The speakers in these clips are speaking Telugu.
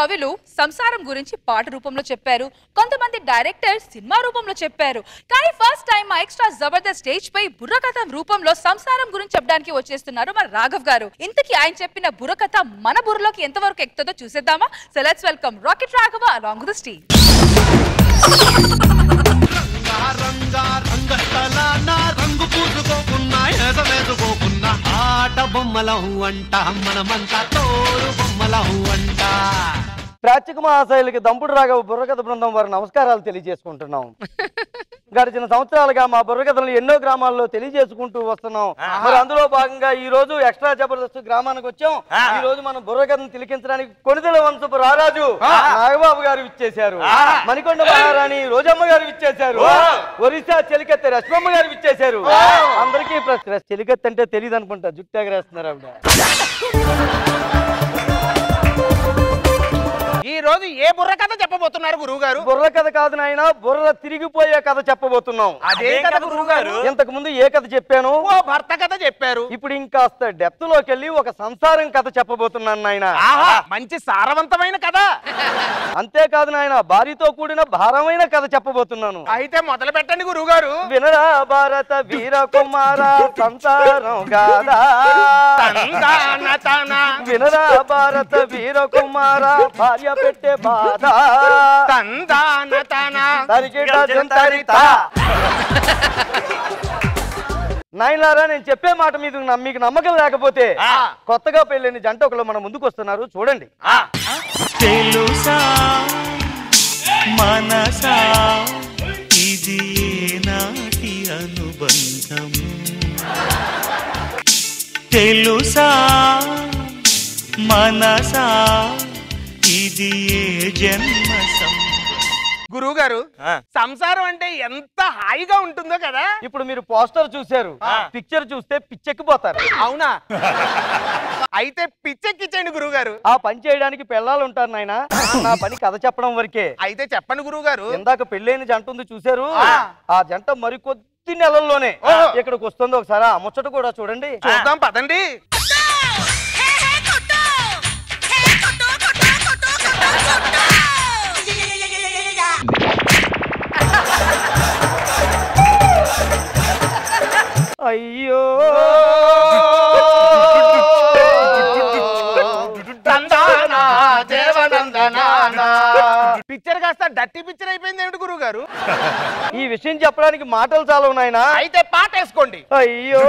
కవులు సంసారం గురించి పాట రూపంలో చెప్పారు కొంతమంది డైరెక్టర్స్ సినిమా రూపంలో చెప్పారు కానీ ఫస్ట్ టైం మా ఎక్స్ట్రా జబర్దస్త్ స్టేజ్ పై బుర్రకథ రూపంలో సంసారం గురించి చెప్పడానికి వచ్చేస్తున్నారు మన రాఘవ్ గారు ఇంతకీ ఆయన చెప్పిన బుర్రకథ మన బుర్రలోకి ఎంతవరకు ఎక్కుతుందో చూసేద్దామా so let's welcome rocket Raghava along the stage రంగా రంగస్థలాన రంగు పూసుకోకున్నా ఎసవేసుకోకున్నా ఆట బొమ్మలం అంట మనమంతా తోడు బొమ్మలం అంట ప్రాచ్యక మహాశైలికి దంపుడు రాఘవ బుర్రకథ బృందం వారి నమస్కారాలు తెలియజేసుకుంటున్నాం గడిచిన సంవత్సరాలుగా మా బుర్రకథలను ఎన్నో గ్రామాల్లో తెలియజేసుకుంటూ వస్తున్నాం మరి అందులో భాగంగా ఈ రోజు ఎక్స్ట్రా జబర్దస్త్ గ్రామానికి వచ్చాం ఈ రోజు మనం బుర్రకథను తిలికించడానికి కొనిదెల వంశపు రారాజు నాగబాబు గారు ఇచ్చేశారు మణికొండ మహారాణి రోజమ్మ గారు ఇచ్చేశారు ఒరిస్సా చెలికత్తె రశ్మమ్మ గారు ఇచ్చేశారు అందరికీ ప్ర- చెలికత్తె అంటే తెలియదు అనుకుంటా జుట్టు ఎగరేస్తున్నారు ఆవిడ ఈ రోజు ఏ బుర్ర కథ చెప్పబోతున్నారు గురువు గారు బుర్ర కథ కాదు నాయన బుర్ర తిరిగిపోయే కథ చెప్పబోతున్నాం అదే కథ గురువు గారు ఇంతకు ముందు ఏ కథ చెప్పాను ఓ భర్త కథ చెప్పారు ఇప్పుడు ఇంకాస్త డెప్త్ లోకి వెళ్ళి ఒక సంసారం కథ చెప్పబోతున్నాను నాయన ఆహా మంచి సారవంతమైన కథ అంతేకాదు నాయన భార్యతో కూడిన భారమైన కథ చెప్పబోతున్నాను అయితే మొదలు పెట్టండి గురువు గారు వినరా భారత వీర కుమార సంసారం గాదా వినరా భారత వీర కుమార భార్య పెట్టే బాధ తరిగిట జంతరిత. నాయనలారా నేను చెప్పే మాట మీద ఉన్న- మీకు నమ్మకం లేకపోతే ఆ. కొత్తగా పెళ్ళైన జంట ఒకళ్ళు మన ముందుకు వస్తున్నారు చూడండి తెలుసా మనసా ఇది నాటి అనుబంధం తెలుసా మనసా ఇది ఏ జన్మ సం గురువు గారు సంసారం అంటే ఎంత హాయిగా ఉంటుందో కదా ఇప్పుడు మీరు పోస్టర్ చూశారు పిక్చర్ చూస్తే పిచ్చెక్కిపోతారు అవునా అయితే పిచ్చెక్కిచ్చేయండి గురువు గారు ఆ పని చేయడానికి పెళ్ళాలు ఉంటారు నాయన నా పని కథ చెప్పడం వరకే అయితే చెప్పండి గురువు గారు ఇందాక పెళ్ళైన జంట ఉంది చూశారు ఆ. ఆ జంట మరికొద్ది నెలల్లోనే ఓహో. ఇక్కడికి వస్తుంది ఒకసారి ఆ ముచ్చట కూడా చూడండి చూద్దాం పదండి అయ్యో పిక్చర్ కాస్త డట్టి పిక్చర్ అయిపోయింది ఏమిటి గురువు గారు ఈ విషయం చెప్పడానికి మాటలు చాలా నాయనా అయితే పాట వేసుకోండి అయ్యో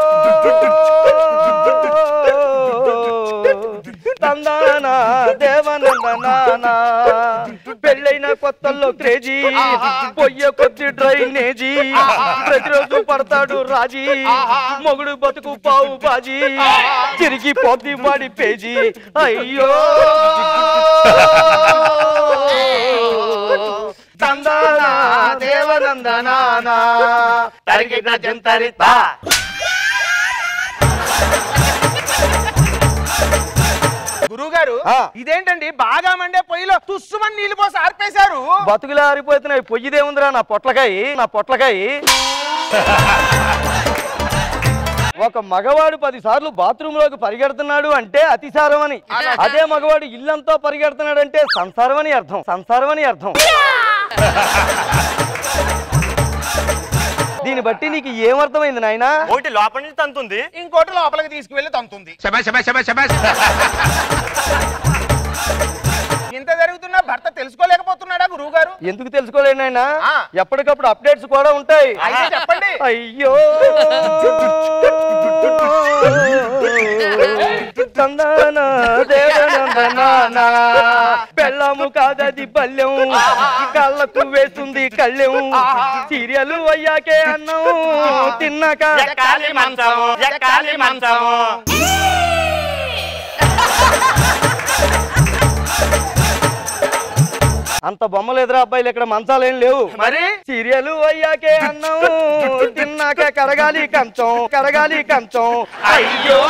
తందానా దేవనందనానా పెళ్ళైన కొత్తల్లో క్రేజీ పొయ్య కొద్ది డ్రైనేజీ ప్రతిరోజు పడతాడు రాజీ మొగుడు బతుకు పావు బాజీ తిరిగి పొద్ది వాడి పేజీ అయ్యో తందానా దేవనందనానా తరిగిన జంతరిత గురువు గారు ఆ. ఇదేంటండి బాగా మండే పొయ్యిలో తుస్సుమని నీళ్లు పోసి ఆర్పేశారు బతుకులు ఆరిపోతున్నాయి పొయ్యిదేముందిరా నా పొట్లకాయ నా పొట్లకాయ ఒక మగవాడు పది సార్లు బాత్రూమ్ లోకి పరిగెడుతున్నాడు అంటే అతిసారం అని అదే మగవాడు ఇల్లంతా పరిగెడుతున్నాడు అంటే సంసారం అని అర్థం సంసారం అని అర్థం దీన్ని బట్టి నీకు ఏమర్థమైంది నాయనా ఒకటి లోపల నుంచి తంతుంది ఇంకోటి లోపలికి తీసుకువెళ్ళి తంతుంది ఇంత జరుగుతున్నా భర్త తెలుసుకోలేకపోతున్నాడా గురువు గారు ఎందుకు తెలుసుకోలేను నాయనా ఆ. ఎప్పటికప్పుడు అప్డేట్స్ కూడా ఉంటాయి అయితే చెప్పండి అయ్యో తందానా దేవనందనానా పెళ్ళము కాదది పల్లెం కళ్ళకు వేస్తుంది కళ్ళెం సీరియల్ అయ్యాకే అన్నం తిన్నాక ఎక్కాలి మంచం ఎక్కాలి మంచం అంత బొమ్మలు ఎదురా అబ్బాయిలు ఇక్కడ మంచాలేం లేవు మరి సీరియల్ అయ్యాకే అన్నం తిన్నాక కడగాలి కంచం కడగాలి కంచం అయ్యో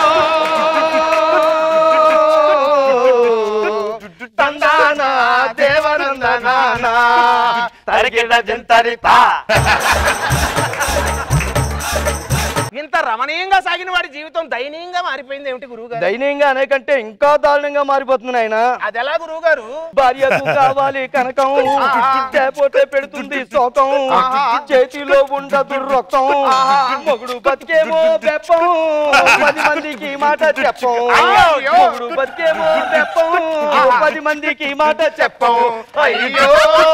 తందానా దేవనందనానా తరికిట జంతరిత ఇంత రమణీయంగా సాగిన వాడి జీవితం దయనీయంగా మారిపోయింది ఏమిటి గురువు గారు దయనీయంగా అనేకంటే ఇంకా దారుణంగా మారిపోతుంది ఆయన అది ఎలా గురువు గారు భార్యకు కావాలి కనకం చేపోతే పెడుతుంది శోకం చేతిలో ఉండదు రొక్కం మొగుడు బతికేమో బెప్పం పది మందికి మాట చెప్పం అయ్యో. మొగుడు బతికేమో బెప్పం పది మందికి మాట చెప్పం అయ్యో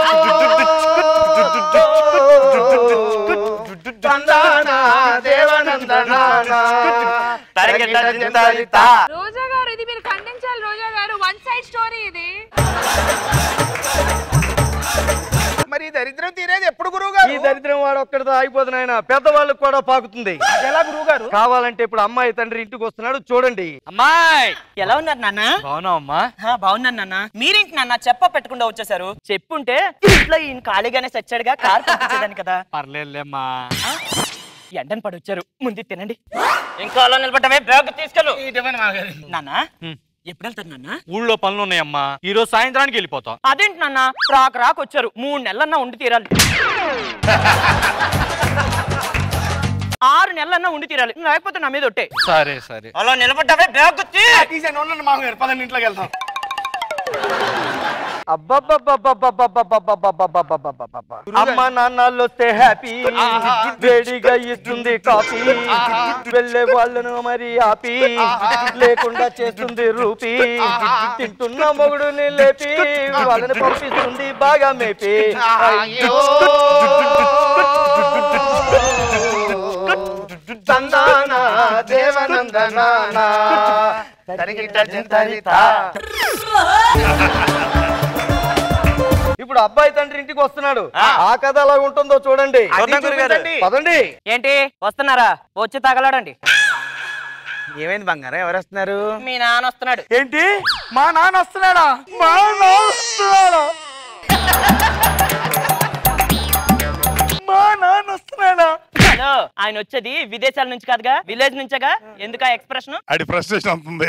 తందానా దేవనందనానా తరిగిట జింతరిత. రోజా గారు ఇది మీరు ఖండించాలి రోజా గారు వన్ సైడ్ స్టోరీ ఇది మరి ఈ దరిద్రం తీరేది ఎప్పుడు గురువు గారు ఈ దరిద్రం వాడు ఒక్కడితో ఆగిపోతుంది ఆయన పెద్దవాళ్ళకి కూడా పాకుతుంది అది ఎలా గురువు గారు కావాలంటే ఇప్పుడు అమ్మాయి తండ్రి ఇంటికి వస్తున్నాడు చూడండి అమ్మాయి ఎలా ఉన్నారు నాన్న బాగున్నావు అమ్మా ఆ, బాగున్నాను నాన్న మీరేంటి నాన్న చెప్ప పెట్టకుండా వచ్చేసారు చెప్పుంటే ఇంట్లో ఈయన ఖాళీగానే చచ్చాడుగా కార్ పంపించేదాన్ని కదా పర్లేదులేమ్మా ఎండని పడి వచ్చారు ముందు తినండి ఇంకా అలా నిలబడ్డమే బ్యాగ్ తీసుకెళ్ళు నాన్న ఎప్పుడు వెళ్తారు నాన్న ఊళ్ళో పనులు ఉన్నాయమ్మా ఈ రోజు సాయంత్రానికి వెళ్ళిపోతాం అదేంటి నాన్న రాక రాక వచ్చారు మూడు నెలలన్నా ఉండి తీరాలి ఆరు నెలలన్నా ఉండి తీరాలి లేకపోతే నా మీద ఒట్టే సరే సరే అలా నిలబడ్డమే బ్యాగ్ తీ తీసాను ఉండండి మామగారు పదండి ఇంట్లోకి వెళ్తాం అబ్బబ్బబ్బబ్బబ్బబ్బబ్బబ్బబ్బబ్బబ్బబ్బబ్బ. అమ్మ నాన్నలు వస్తే హ్యాపీ వేడిగా ఇస్తుంది కాఫీ వెళ్ళే వాళ్ళను మరి ఆపి లేకుండా చేస్తుంది రూపీ తింటున్న మొగుడుని లేపి వాళ్ళని పంపిస్తుంది బాగా మేపి అయ్యో తందానా దేవనందనానా తరిగిట జింతరిత. ఇప్పుడు అబ్బాయి తండ్రి ఇంటికి వస్తున్నాడు ఆ కథ ఎలా ఉంటుందో చూడండి అది చూపించండి. పదండి ఏంటి వస్తున్నారా వచ్చి తగలడండి ఏమైంది బంగారం ఎవరు వస్తున్నారు మీ నాన్న వస్తున్నాడు ఏంటి మా నాన్న వస్తున్నాడా మా నాన్న వస్తున్నాడా మా నాన్న వస్తున్నాడా హలో ఆయన వచ్చేది విదేశాల నుంచి కాదుగా విలేజ్ నుంచేగా ఎందుకా ఎక్స్ప్రెషన్ అడి ఫ్రస్ట్రేషన్ అవుతుంది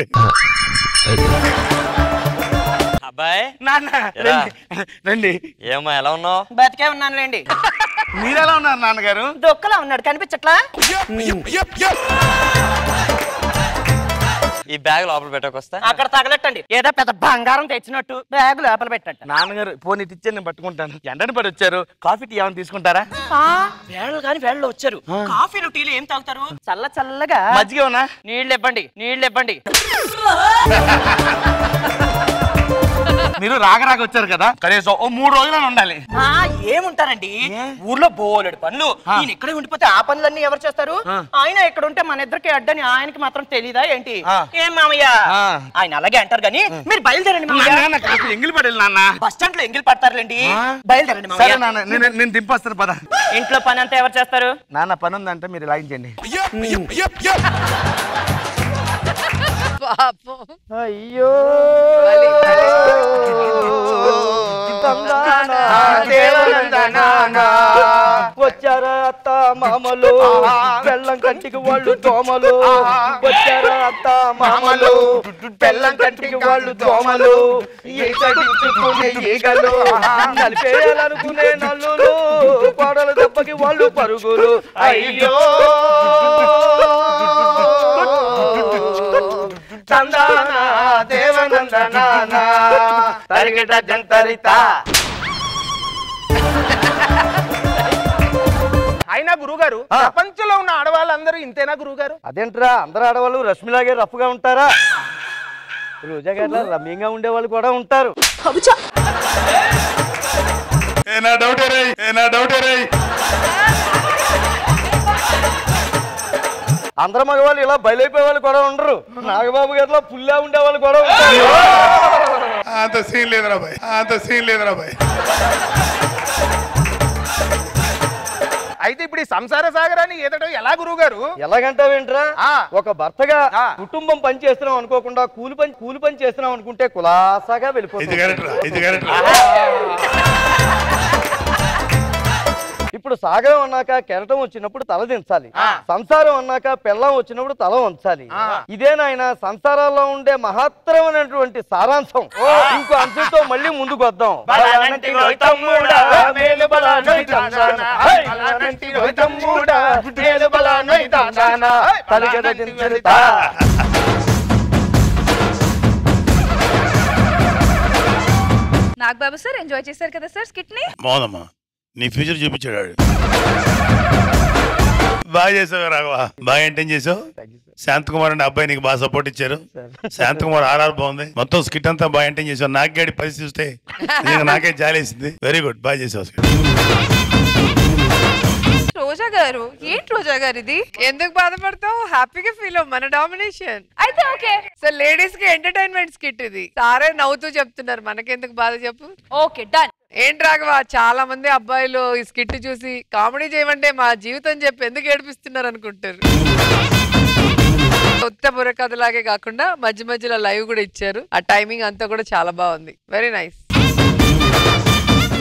అబ్బాయి నాన్న ఎరా? రండి. రండి ఏమ్మా ఎలా ఉన్నావు బతికే ఉన్నానులేండి మీరెలా ఉన్నారు నాన్నగారు దొక్కలా ఉన్నాడు కనిపించట్లా ఈ బ్యాగ్ లోపల పెట్టకొస్తా అక్కడ తగలెట్టండి ఏదో పెద్ద బంగారం తెచ్చినట్టు బ్యాగ్ లోపల పెట్టండి నాన్నగారు పోనీ ఇచ్చే నేను పట్టుకుంటాను ఎండని పడి వచ్చారు కాఫీ టీ ఏమైనా తీసుకుంటారా వేళ్ళు కానీ వేళ్ళు వచ్చారు కాఫీలు టీలు ఏం తాగుతారు చల్ల చల్లగా మజ్జిగ ఉన్నా నీళ్ళు ఇవ్వండి నీళ్ళు ఇవ్వండి మీరు రాగ రాగ వచ్చారు కదా కనీసం ఓ మూడు రోజులు ఉండాలి ఆ ఏముంటారండి ఊర్లో బోలెడు పనులు ఈయన ఇక్కడే ఉండిపోతే ఆ పనులన్నీ ఎవరు చేస్తారు ఆయన ఇక్కడ ఉంటే మన ఇద్దరికి అడ్డని ఆయనకి మాత్రం తెలీదా ఏంటి ఆ. ఏం మామయ్య ఆ. ఆయన అలాగే అంటారు కానీ మీరు బయలుదేరండి మామయ్య నాన్న కాస్త ఎంగిలి పడేది నాన్న బస్ స్టాండ్ లో ఎంగిల్ పడతారులేండి ఆ? బయలుదేరండి సరే మామయ్య నాన్న నేను నేను దింపొస్తాను పద ఇంట్లో పని అంతా ఎవరు చేస్తారు నాన్న పని ఉందంటే మీరు లాగించండి పాపం అయ్యో బలి, బలి. తందానా దేవనందనానా. వచ్చారా అత్త మామలు బెల్లం కంటికి వాళ్ళు దోమలు వచ్చారా అత్త మామలు బెల్లం కంటికి వాళ్ళు దోమలు ఈతడించుకునే ఈగలు నలిపేయాలనుకునే నల్లులు కోడల దెబ్బకి వాళ్ళు పరుగులు అయ్యో తందానా దేవనందనానా తరిగిట జంతరిత అయినా గురుగారు ప్రపంచంలో ఉన్న ఆడవాళ్ళందరూ ఇంతేనా గురుగారు అదేంట్రా అందరు ఆడవాళ్ళు రష్మిలాగే రఫ్గా ఉంటారా రోజా గట్ల రమ్యంగా ఉండేవాళ్ళు కూడా ఉంటారు ఏ నా డౌట్ రే ఏ నా డౌట్ రే అందరు మగవాళ్ళు ఇలా బయలైపోయే వాళ్ళు కూడా ఉండరు నాగబాబు గారిలో పుల్లా ఉండేవాళ్ళు కూడా ఉంటారు అంత సీన్ లేదురా బాయ్ అంత సీన్ లేదురా బాయ్ అయితే ఇప్పుడు ఈ సంసార సాగరాన్ని ఈదటం ఎలా గురుగారు ఎలాగంటావేంట్రా ఆ. ఒక భర్తగా ఆ. కుటుంబం పని చేస్తున్నాం అనుకోకుండా కూలి పని కూలి పని చేస్తున్నాం అనుకుంటే కులాసాగా ఇది వెళ్ళిపోతుంది కరెక్ట్ రా ఇది కరెక్ట్ రా ఇప్పుడు ఇప్పుడు సాగరం అన్నాక కెరటం వచ్చినప్పుడు తల దించాలి సంసారం అన్నాక పెళ్ళం వచ్చినప్పుడు తల వంచాలి ఇదే నాయన సంసారాల్లో ఉండే మహత్తరమైనటువంటి సారాంశం ఇంకో అంశంతో మళ్ళీ ముందుకు వద్దాం బలానంటి రోయ్ తమ్ముడా, మేలు బలానోయ్ తందానా. హై! బలానంటి రోయ్ తమ్ముడా, మేలు బలానోయ్ తందానా. తలగడ దించరుతా. నాగబాబు సార్ ఎంజాయ్ చేశారు కదా సార్ స్కిట్ ని బాగుందమ్మా నీ ఫ్యూచర్ చూపించాడు వాడు. బాగా చేసావు రాఘవ బాగా ఎంటైన్ చేసావు శాంత్ కుమార్ అంటే అబ్బాయి నీకు బాగా సపోర్ట్ ఇచ్చారు శాంత్ కుమార్ ఆర్ఆర్ బాగుంది మొత్తం స్కిట్ అంతా బాగా ఎంటైన్ చేసావు నాకు గడి పరిస్థితి చూస్తే నిజంగా నాకే జాలేసింది వెరీ గుడ్ బాగా చేసావు skit. రోజా గారు ఏంటి రోజా గారు ఇది ఎందుకు బాధపడతావు హ్యాపీగా ఫీల్ అవ్వు మన డామినేషన్ అయితే ఓకే సో లేడీస్ కి ఎంటర్టైన్మెంట్ స్కిట్ ఇది సారే నవ్వుతూ చెప్తున్నారు మనకెందుకు బాధ చెప్పు ఓకే డన్ ఏంటి రాఘవ చాలా మంది అబ్బాయిలు ఈ స్కిట్ చూసి కామెడీ చేయమంటే మా జీవితం చెప్పి ఎందుకు ఏడిపిస్తున్నారు అనుకుంటారు కొత్త బుర్ర కథలాగే కాకుండా మధ్య మధ్యలో లైవ్ కూడా ఇచ్చారు ఆ టైమింగ్ అంతా కూడా చాలా బాగుంది వెరీ నైస్